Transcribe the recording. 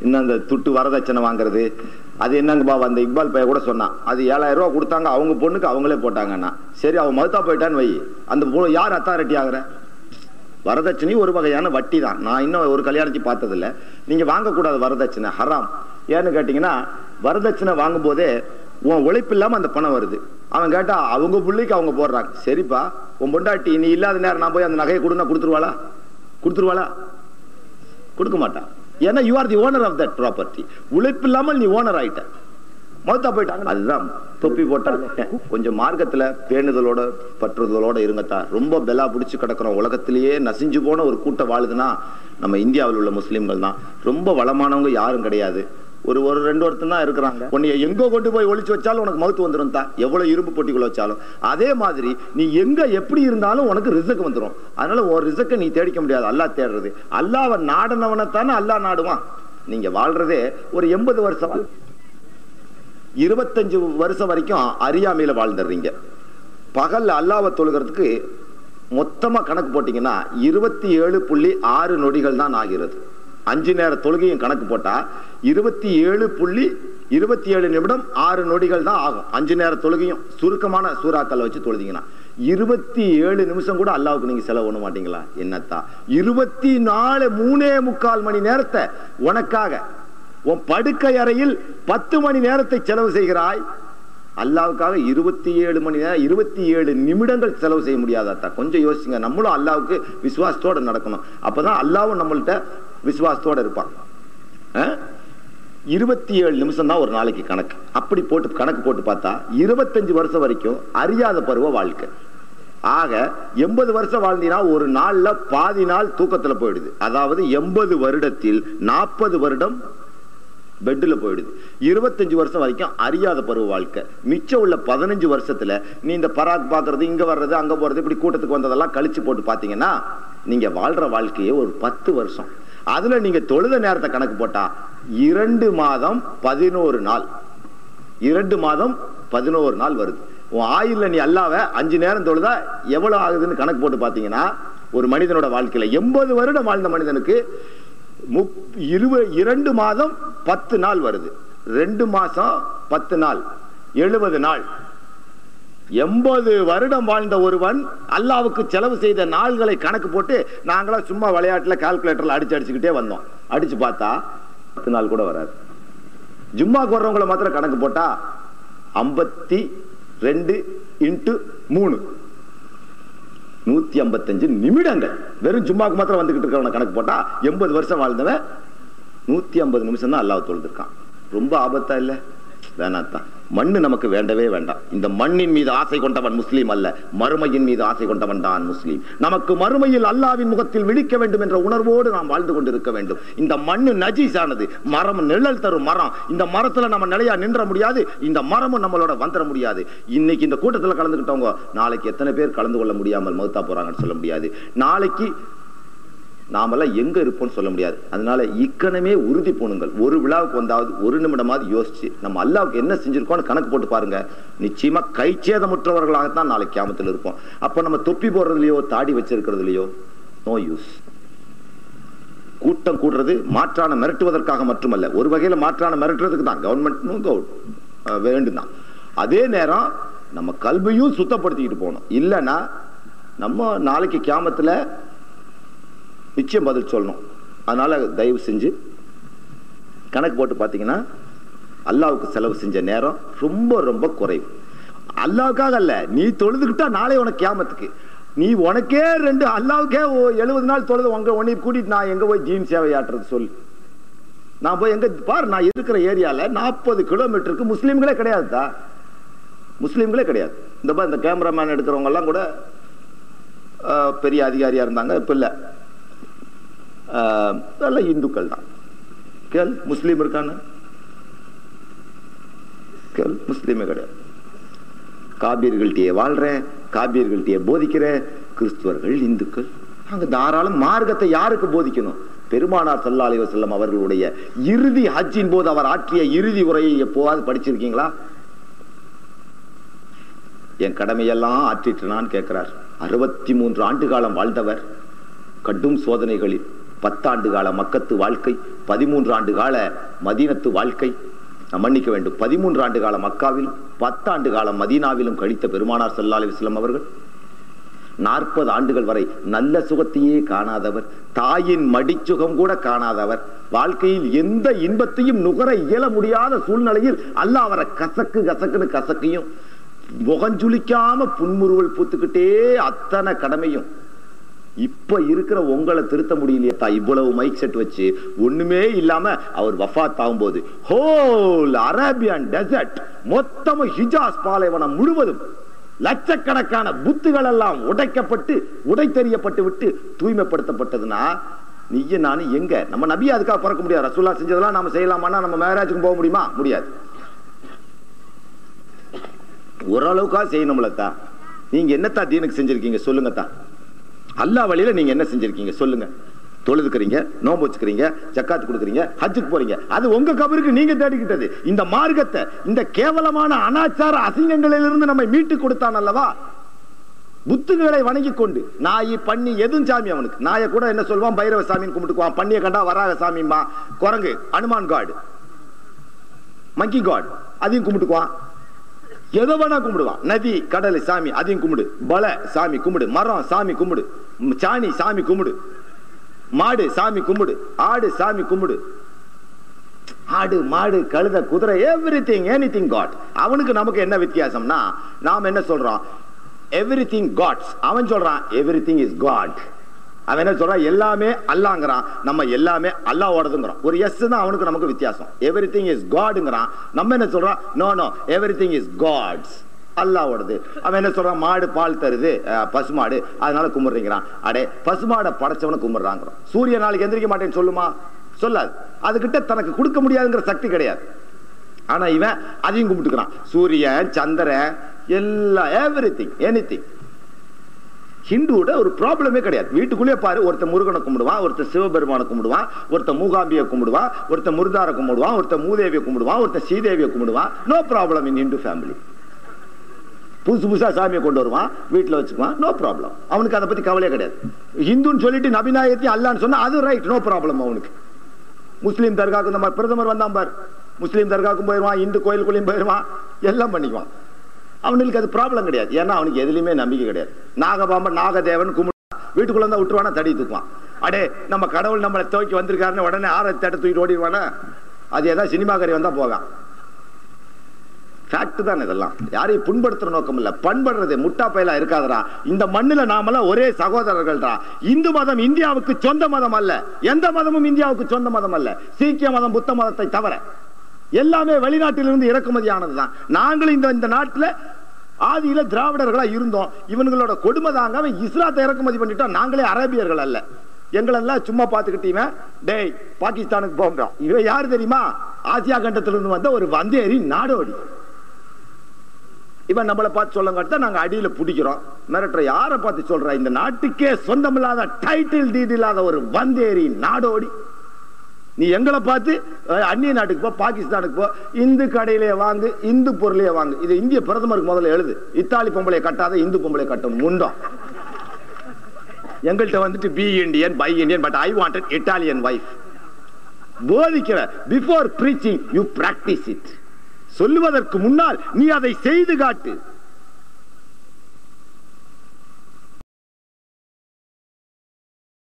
இன்னும் அந்த துட்டு வரதட்சணை வாங்குறது அது என்னங்கப்பா அந்த இக்பால் பைய கூட சொன்னான் அது ஏழாயிரம் ரூபா கொடுத்தாங்க அவங்க பொண்ணுக்கு அவங்களே போட்டாங்கண்ணா சரி அவன் மதுத்தா போயிட்டான்னு வை அந்த பொண்ணு யார் அத்தாரிட்டி ஆகுற வரதட்சணை ஒரு வகையான வட்டி தான் நான் இன்னும் ஒரு கல்யாணத்தை பார்த்ததில்ல நீங்க வாங்கக்கூடாது வரதட்சணை ஹராம் ஏன்னு கேட்டீங்கன்னா வரதட்சணை வாங்கும் போதே உன் உழைப்பு இல்லாம அந்த பணம் வருது அவன் கேட்டா அவங்க பிள்ளைக்கு அவங்க போடுறாங்க சரிப்பா உன் பொண்டாட்டி நீ இல்லாத நேரம் நான் போய் அந்த நகையை கொடுனா கொடுத்துருவாளா கொடுத்துருவாளா கொடுக்க மாட்டான் ஏன்னா you are the owner of that property உழைப்பு இல்லாமல் நீ ஓனர் ஆயிட்ட மொத்தா போயிட்டாங்க அதுதான் தொப்பி போட்டால் கொஞ்சம் மார்க்கத்துல பேணுதலோட பற்றுதலோட இருங்கத்தா ரொம்ப பெலா பிடிச்சு கிடக்குறோம் உலகத்திலேயே நசிஞ்சு போன ஒரு கூட்டம் வாழுதுன்னா நம்ம இந்தியாவில் உள்ள முஸ்லீம்கள் தான் ரொம்ப வளமானவங்க யாரும் கிடையாது ஒரு ஒரு ரெண்டு ஒருத்தன் தான் இருக்கிறாங்க உன்னை எங்க கொண்டு போய் ஒளிச்சு வச்சாலும் உனக்கு மவுத்து வந்துடும் தான் எவ்வளவு இரும்பு பொட்டிக்குள்ள வச்சாலும் அதே மாதிரி நீ எங்க எப்படி இருந்தாலும் உனக்கு ரிசக் வந்துடும் அதனால ஒரு ரிசக்கை நீ தேடிக்க முடியாது அல்லாஹ் தேடுறது அல்லாஹ் நாடனவனை தானே அல்லாஹ் நாடுவான் நீங்க வாழ்றதே ஒரு எண்பது வருஷம் வாழ். இருபத்தஞ்சு வருஷம் வரைக்கும் அறியாமையில வாழ்ந்துடுறீங்க பகல்ல அல்லாவை தொழுகிறதுக்கு மொத்தமா கணக்கு போட்டீங்கன்னா இருபத்தி ஏழு புள்ளி ஆறு நொடிகள் தான் ஆகிறது அஞ்சு நேர தொழுகையும் கணக்கு போட்டா இருபத்தி ஏழு புள்ளி இருபத்தி ஏழு நிமிடம் ஆறு நொடிகள் தான் ஆகும் அஞ்சு நேர தொழுகையும் சுருக்கமான சூறாக்களை வச்சு தொழுதிங்கன்னா இருபத்தி ஏழு நிமிஷம் கூட அல்லாவுக்கு நீங்க செலவு பண்ண மாட்டீங்களா என்னத்தா இருபத்தி நாலு மூணே முக்கால் மணி நேரத்தை உனக்காக உன் படுக்கை அறையில் பத்து மணி நேரத்தை செலவு செய்கிறாய் அல்லாவுக்காக இருபத்தி ஏழு மணி நேரம் இருபத்தி ஏழு நிமிடங்கள் செலவு செய்ய முடியாதாத்தா கொஞ்சம் யோசிங்க நம்மளும் அல்லாவுக்கு விசுவாசத்தோட நடக்கணும் அப்பதான் அல்லாவும் நம்மள்ட்ட விசுவாசத்தோட இருப்பான் இருபத்தி ஏழு நிமிஷம் தான் ஒரு நாளைக்கு கணக்கு அப்படி போட்டு கணக்கு போட்டு பார்த்தா இருபத்தஞ்சு வருஷம் வரைக்கும் அறியாத பருவ வாழ்க்கை ஆக எண்பது வருஷம் வாழ்ந்தீங்கன்னா ஒரு நாள்ல பாதி நாள் தூக்கத்துல போயிடுது அதாவது எண்பது வருடத்தில் நாற்பது வருடம் பெட்ல போயிடுது இருபத்தஞ்சு வருஷம் வரைக்கும் அறியாத பருவ வாழ்க்கை மிச்சம் உள்ள பதினஞ்சு வருஷத்துல நீ இந்த பராக் பாக்குறது இங்க வர்றது அங்க போறது இப்படி கூட்டத்துக்கு வந்ததெல்லாம் கழிச்சு போட்டு பாத்தீங்கன்னா நீங்க வாழ்ற வாழ்க்கையே ஒரு பத்து வருஷம் அதுல நீங்க தொழுத நேரத்தை கணக்கு போட்டா இரண்டு மாதம் பதினோரு நாள் இரண்டு மாதம் பதினோரு நாள் வருது உன் ஆயுள்ல நீ அல்லாவ அஞ்சு நேரம் தொழுதா எவ்வளவு ஆகுதுன்னு கணக்கு போட்டு பாத்தீங்கன்னா ஒரு மனிதனோட வாழ்க்கையில எண்பது வருடம் வாழ்ந்த மனிதனுக்கு முப் இருவ இரண்டு மாதம் பத்து நாள் வருது ரெண்டு மாசம் பத்து நாள் எழுபது நாள் எண்பது வருடம் வாழ்ந்த ஒருவன் அல்லாவுக்கு செலவு செய்த நாள்களை கணக்கு போட்டு நாங்களா சும்மா விளையாட்டுல கால்குலேட்டர்ல அடிச்சு அடிச்சுக்கிட்டே வந்தோம் அடிச்சு பார்த்தா பத்து நாள் கூட வராது ஜும்மாக்கு வர்றவங்களை மாத்திரம் கணக்கு போட்டா ஐம்பத்தி ரெண்டு இன்ட்டு மூணு நூத்தி ஐம்பத்தஞ்சு நிமிடங்கள் வெறும் ஜும்மாக்கு மாத்திரம் வந்துகிட்டு இருக்கிறவன கணக்கு போட்டா எண்பது வருஷம் வாழ்ந்தவன் நூத்தி ஐம்பது நிமிஷம் தான் அல்லாஹ் தொழுதுருக்கான் ரொம்ப ஆபத்தா இல்ல வேணாத்தான் மண்ணு நமக்கு வேண்டவே வேண்டாம் இந்த மண்ணின் மீது ஆசை கொண்டவன் முஸ்லீம் அல்ல மறுமையின் மீது ஆசை கொண்டவன் தான் முஸ்லீம் நமக்கு மறுமையில் அல்லாவின் முகத்தில் விழிக்க வேண்டும் என்ற உணர்வோடு நாம் வாழ்ந்து கொண்டிருக்க வேண்டும் இந்த மண்ணு நஜீஸானது மரம் நிழல் தரும் மரம் இந்த மரத்துல நம்ம நிலையா நின்ற முடியாது இந்த மரமும் நம்மளோட வந்துட முடியாது இன்னைக்கு இந்த கூட்டத்துல கலந்துக்கிட்டவங்க நாளைக்கு எத்தனை பேர் கலந்து கொள்ள முடியாமல் மௌத்தா போறாங்கன்னு சொல்ல முடியாது நாளைக்கு நாமெல்லாம் எங்க இருப்போம்னு சொல்ல முடியாது அதனால இக்கணமே உறுதி போணுங்கள் ஒரு விழாவுக்கு வந்தாவது ஒரு நிமிடமாவது யோசிச்சு நம்ம அல்லாவுக்கு என்ன செஞ்சிருக்கோம்னு கணக்கு போட்டு பாருங்க நிச்சயமா கைச்சேதமுற்றவர்களாகத்தான் நாளைக்கு கியாமத்தில் இருப்போம் அப்ப நம்ம தொப்பி போடுறதுலயோ தாடி வச்சிருக்கிறதுலயோ நோ யூஸ் கூட்டம் கூடுறது மாற்றான மிரட்டுவதற்காக மட்டுமல்ல ஒரு வகையில மாற்றான மிரட்டுறதுக்கு தான் கவர்மெண்ட்டும் வேண்டும் தான் அதே நேரம் நம்ம கல்வியும் சுத்தப்படுத்திக்கிட்டு போகணும் இல்லைன்னா நம்ம நாளைக்கு கியாமத்துல நிச்சயம் பதில் சொல்லணும் அதனால தயவு செஞ்சு கணக்கு போட்டு பார்த்தீங்கன்னா அல்லாவுக்கு செலவு செஞ்ச நேரம் ரொம்ப ரொம்ப குறைவு அல்லாவுக்காக அல்ல நீ தொழுதுகிட்டா நாளை உனக்கு கியாமத்துக்கு நீ உனக்கே ரெண்டு அல்லாவுக்கே எழுபது நாள் தொழுது உங்க உன்னை கூட்டிட்டு நான் எங்க போய் ஜீன் சேவை ஆட்டுறது சொல்லு நான் போய் எங்க பாரு நான் இருக்கிற ஏரியால நாற்பது கிலோமீட்டருக்கு முஸ்லீம்களே கிடையாதுதா முஸ்லீம்களே கிடையாது இந்த மாதிரி இந்த கேமராமேன் எடுக்கிறவங்க எல்லாம் கூட அஹ், பெரிய அதிகாரியா இருந்தாங்க இப்ப இல்லை நல்ல இந்துக்கள் தான் கேள் முஸ்லீம் இருக்கான்னு கேள் முஸ்லீமே கிடையாது காபியர்கள்ட்டே வாழ்றேன் காபியர்கள்ட்டே போதிக்கிறேன் கிறிஸ்துவர்கள் இந்துக்கள் அங்க தாராளம் மார்க்கத்தை யாருக்கு போதிக்கணும் பெருமானார் சல்லா அலைஹி வஸல்லம் அவர்களுடைய இறுதி ஹஜ்ஜின் போது அவர் ஆற்றிய இறுதி உரையை எப்போவாது படிச்சிருக்கீங்களா என் கடமையெல்லாம் ஆற்றிட்டு நான் கேட்கிறார் அறுபத்தி மூன்று ஆண்டு காலம் வாழ்ந்தவர் கடும் சோதனைகளில் பத்தாண்டு கால மக்கத்து வாழ்க்கை பதிமூன்று ஆண்டு கால மதீனத்து வாழ்க்கை நாம் மன்னிக்க வேண்டும் பதிமூன்று ஆண்டு கால மக்காவிலும் பத்தாண்டு காலம் மதீனாவிலும் கழித்த பெருமானார் ஸல்லல்லாஹு அலைஹி வஸல்லம் அவர்கள் நாற்பது ஆண்டுகள் வரை நல்ல சுகத்தையே காணாதவர் தாயின் மடிச்சுகம் கூட காணாதவர் வாழ்க்கையில் எந்த இன்பத்தையும் நுகர இயல முடியாத சூழ்நிலையில் அல்லாஹ் அவரை கசக்கு கசக்குன்னு கசக்கையும் முகஞ்சுளிக்காம புன்முறுவல் பூத்துக்கிட்டே அத்தனை கடமையும் இப்ப இருக்கிற உங்களை திருத்த முடியலையா இவ்வளவு மைக் செட் வச்சு ஒண்ணுமே இல்லாம அவர் வஃபாத் ஆகும்போது ஹோல் அரேபியன் டெசர்ட் மொத்தமும் ஹிஜாஸ் பாலைவனம் முழுவதும் லட்சக்கணக்கான புத்துகள் எல்லாம் உடைக்கப்பட்டு உடை தெரியப்பட்டு விட்டு தூய்மைப்படுத்தப்பட்டதுன்னா நீய நானு எங்க நம்ம நபி அதுக்காக பிறக்க முடியாது ரசூல்லா செஞ்சதெல்லாம் நாம செய்யலாமான்னா நம்ம மேராஜுக்கு போக முடியுமா முடியாது ஓரளவுக்கா செய்யணும்லத்தா நீங்க என்னத்தா தீனுக்கு செஞ்சிருக்கீங்க சொல்லுங்கத்தா அல்லா வழியில நீங்க என்ன செஞ்சிருக்கீங்க சொல்லுங்க தொழுதுக்கிறீங்க நோம்பு வச்சுக்கிறீங்க ஜக்காத்து கொடுக்குறீங்க ஹஜ்ஜுக்கு போறீங்க அது உங்க கபருக்கு நீங்க தேடிக்கிட்டது இந்த மார்க்கத்தை இந்த கேவலமான அனாச்சார அசிங்கங்களிலிருந்து நம்மை மீட்டு கொடுத்தான் அல்லவா புத்துகளை வணங்கி கொண்டு நாய் பண்ணி எதுவும் சாமி அவனுக்கு நாயை கூட என்ன சொல்லுவான் பைரவ சாமின்னு கும்பிட்டுக்குவான் பண்ணிய கண்டா வராக சாமிமா குரங்கு அனுமான் காடு மங்கி காட் அதையும் கும்பிட்டுக்குவான் எதை வேணா கும்பிடுவான் நதி கடல் சாமி அதையும் கும்பிடு பல சாமி கும்பிடு மரம் சாமி கும்பிடு ம், சாணி சாமி கும்பிடு மாடு சாமி கும்பிடு ஆடு சாமி கும்பிடு ஆடு மாடு கழுத குதிரை everything anything God அவனுக்கு நமக்கு என்ன வித்தியாசம்னா நாம் என்ன சொல்றோம் எவ்ரி திங் காட்ஸ் அவன் சொல்றான் எவ்ரி திங் இஸ் காட் அவன் என்ன சொல்றான் எல்லாமே அல்லாங்கிறான் நம்ம எல்லாமே அல்லாவோடதுங்கிறோம் ஒரு எஸ் தான் அவனுக்கு நமக்கு வித்தியாசம் எவ்ரி திங் இஸ் காடுங்கிறான் நம்ம என்ன சொல்றோம் no no everything is God's அல்லாவோடது அவன் என்ன சொல்றான் மாடு பால் தருது அஹ், பசுமாடு அதனால கும்பிடுறீங்கிறான் அடே பசுமாடை படைச்சவனை கும்பிடுறாங்கிறோம் சூரிய நாளைக்கு எந்திரிக்க மாட்டேன்னு சொல்லுமா சொல்லாது அதுகிட்ட தனக்கு கொடுக்க முடியாதுங்கிற சக்தி கிடையாது ஆனா இவன் அதையும் கும்பிட்டுக்கிறான் சூரியன் சந்திரன் எல்லா எவ்ரி திங் எனி திங் ஹிந்துவோட ஒரு ப்ராப்ளமே கிடையாது வீட்டுக்குள்ளே பாரு ஒருத்தன் முருகனை கும்பிடுவான் ஒருத்தன் சிவபெருமானை கும்பிடுவான் ஒருத்தன் மூகாம்பியை கும்பிடுவான் ஒருத்தன் முருதாரை கும்பிடுவான் ஒருத்தன் மூதேவியை கும்பிடுவான் ஒருத்தன் ஸ்ரீதேவியை கும்பிடுவான் no problem in Hindu family புதுசு புதுசா சாமியை கொண்டு வருவான் வீட்டில் வச்சுக்குவான் நோ ப்ராப்ளம் அவனுக்கு அதை பத்தி கவலையே கிடையாது ஹிந்துன்னு சொல்லிட்டு நபிநாயகத்தி அல்லான்னு சொன்னா அது ரைட் நோ ப்ராப்ளம் அவனுக்கு முஸ்லீம் தர்காக்கு இந்த மாதிரி பிரதமர் வந்தான் பார் முஸ்லீம் தர்காக்கும் போயிடுவான் இந்து கோயிலுக்குள்ளேயும் போயிடுவான் எல்லாம் பண்ணிக்குவான் அவனுக்கு அது ப்ராப்ளம் கிடையாது ஏன்னா அவனுக்கு எதுலையுமே நம்பிக்கை கிடையாது நாகபாம்பன் நாகதேவன் கும்பிடு வீட்டுக்குள்ள இருந்தா விட்டுருவானா தடி தூக்குவான் அடே நம்ம கடவுள் நம்மளை துவக்கி வந்திருக்காருன்னு உடனே ஆற தேட்ட தூக்கிட்டு ஓடிடுவானா அது ஏதாவது சினிமாக்காரி வந்தா போகான் ஃபேக்ட் தான் இதெல்லாம் யாரையும் புண்படுத்துற நோக்கம் இல்ல பண்படுறது முட்டா பயலா இருக்காதடா இந்த மண்ணுல நாமெல்லாம் ஒரே சகோதரர்கள்டா இந்து மதம் இந்தியாவுக்கு சொந்த மதம் அல்ல எந்த மதமும் இந்தியாவுக்கு சொந்த மதம் அல்ல சீக்கிய மதம் புத்த மதத்தை தவிர எல்லாமே வெளிநாட்டிலிருந்து இறக்குமதியானதுதான் நாங்களும் இந்த இந்த நாட்டுல ஆதியில திராவிடர்களா இருந்தோம் இவங்களோட கொடுமை தாங்க அவன் இஸ்லாத்தை இறக்குமதி பண்ணிட்டோம் நாங்களே அரேபியர்கள் அல்ல எங்களெல்லாம் சும்மா பார்த்துக்கிட்டீங்க டேய் பாகிஸ்தானுக்கு போகிறோம் இவன் யாரு தெரியுமா ஆசியா கண்டத்திலிருந்து வந்த ஒரு வந்தேரி நாடோடி இவன் நம்மளை பார்த்து சொல்லங்காட்டி நாங்க அடியில பிடிக்கிறோம் மிரட்டுற யாரை பார்த்து சொல்ற இந்த நாட்டுக்கே சொந்தமில்லாத டைட்டில் டீட் இல்லாத ஒரு வந்தேரி நாடோடி நீ எங்களை பார்த்து அஹ், அந்நிய நாட்டுக்கு போ பாகிஸ்தானுக்கு போ இந்து கடையிலே வாங்கு இந்து பொருளையே வாங்கு இது இந்திய பிரதமருக்கு முதல்ல எழுது இத்தாலி பொம்பளை கட்டாத இந்து பொம்பளை கட்டும் முண்டம் எங்கள்கிட்ட வந்துட்டு be Indian buy Indian but I wanted Italian wife போதிக்கிற before preaching you practice it சொல்லுவதற்கு முன்னால் நீ அதை செய்து காட்டு